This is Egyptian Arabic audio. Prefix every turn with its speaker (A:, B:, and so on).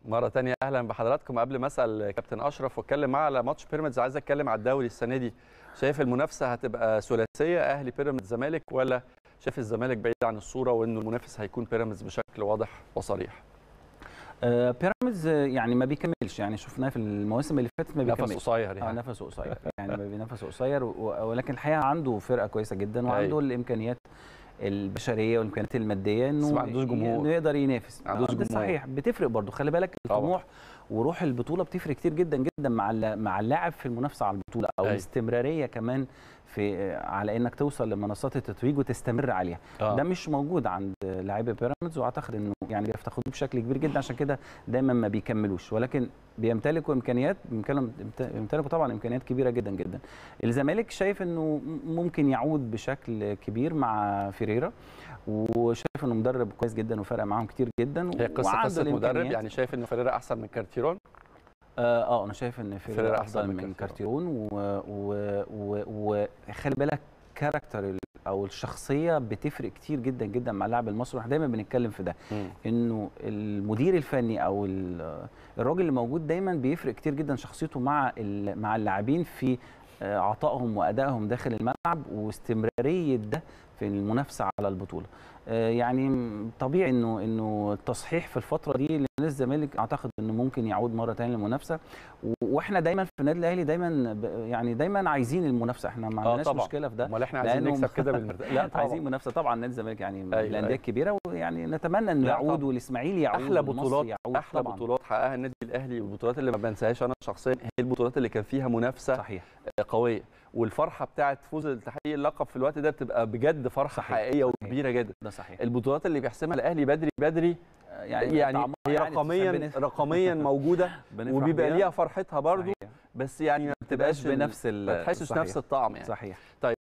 A: مرة تانية أهلا بحضراتكم قبل ما أسأل كابتن أشرف وأتكلم معاه على ماتش بيراميدز عايز أتكلم على الدوري السنة دي شايف المنافسة هتبقى ثلاثية أهلي بيراميدز زمالك ولا شايف الزمالك بعيد عن الصورة وإنه المنافس هيكون بيراميدز بشكل واضح وصريح
B: آه، بيراميدز آه، يعني ما بيكملش يعني شفناه في المواسم اللي فاتت ما
A: نفس
B: بيكملش
A: قصير
B: اه
A: يعني
B: نفسه قصير يعني ما بينفسه قصير و- ولكن الحقيقه عنده فرقه كويسه جدا وعنده
A: أيوة.
B: الامكانيات البشريه والامكانيات الماديه انه
A: بس ما عندوش جمهور.
B: انه يقدر ينافس
A: ما عندوش
B: آه، ده
A: جمهور.
B: صحيح بتفرق برضو خلي بالك
A: طبعا.
B: الطموح وروح البطوله بتفرق كتير جدا جدا مع الل- مع اللاعب في المنافسه على البطوله او
A: أيوة.
B: الاستمراريه كمان في آه، على انك توصل لمنصات التتويج وتستمر عليها
A: آه.
B: ده مش موجود عند لاعبي بيراميدز واعتقد انه يعني بيفتقدوه بشكل كبير جدا عشان كده دايما ما بيكملوش ولكن بيمتلكوا امكانيات بيمكلم- بيمتلكوا طبعا امكانيات كبيره جدا جدا الزمالك شايف انه ممكن يعود بشكل كبير مع فيريرا وشايف انه مدرب كويس جدا وفرق معاهم كتير جدا
A: هي قصة
B: وعنده
A: قصة مدرب
B: الإمكانيات.
A: يعني شايف إنه فيريرا أحسن من كارتيرون
B: اه آه، انا شايف ان
A: فيريرا
B: فيريرا
A: أحسن
B: افضل
A: من
B: من كارتيرون وخلي و... و... وخلي بالك كاركتر ال- او الشخصيه بتفرق كتير جدا جدا مع اللاعب المصري واحنا دايما بنتكلم في ده انه المدير الفني او ال- الراجل اللي موجود دايما بيفرق كتير جدا شخصيته مع ال- مع اللاعبين في آه، عطائهم وادائهم داخل الملعب واستمراريه ده في المنافسه على البطوله آه، يعني م- طبيعي انه انه التصحيح في الفتره دي لنادي الزمالك اعتقد انه ممكن يعود مره ثانيه للمنافسه و- واحنا دايما في النادي الاهلي دايما ب- يعني دايما عايزين المنافسه احنا ما
A: آه
B: عندناش
A: طبعا.
B: مشكله في ده
A: أمال إحنا عايزين
B: لأنه-
A: نكسب كده بالمرتاح لا طبعا
B: عايزين منافسه طبعا نادي الزمالك يعني من
A: أيوة،
B: الانديه
A: أيوة.
B: الكبيره ويعني نتمنى انه
A: لا
B: يعود
A: طبعا.
B: والاسماعيلي يعود
A: احلى
B: والمصري
A: بطولات
B: يعود
A: احلى
B: طبعا
A: بطولات حققها النادي الاهلي والبطولات اللي ما بنساهاش انا شخصيا هي البطولات اللي كان فيها منافسه
B: صحيح
A: قويه والفرحه بتاعه فوز تحقيق اللقب في الوقت ده بتبقى بجد فرحه
B: صحيح،
A: حقيقيه
B: صحيح.
A: وكبيره جدا
B: ده صحيح
A: البطولات اللي بيحسمها الاهلي بدري بدري يعني, يعني
B: طعمها
A: هي
B: يعني
A: رقميا
B: بن-
A: رقميا موجوده
B: بنفرح
A: وبيبقى
B: بيها.
A: ليها فرحتها برضو
B: صحيح.
A: بس يعني ما
B: تبقاش
A: بتبقاش
B: بنفس ال-
A: ما تحسش
B: صحيح.
A: نفس الطعم يعني
B: صحيح
A: طيب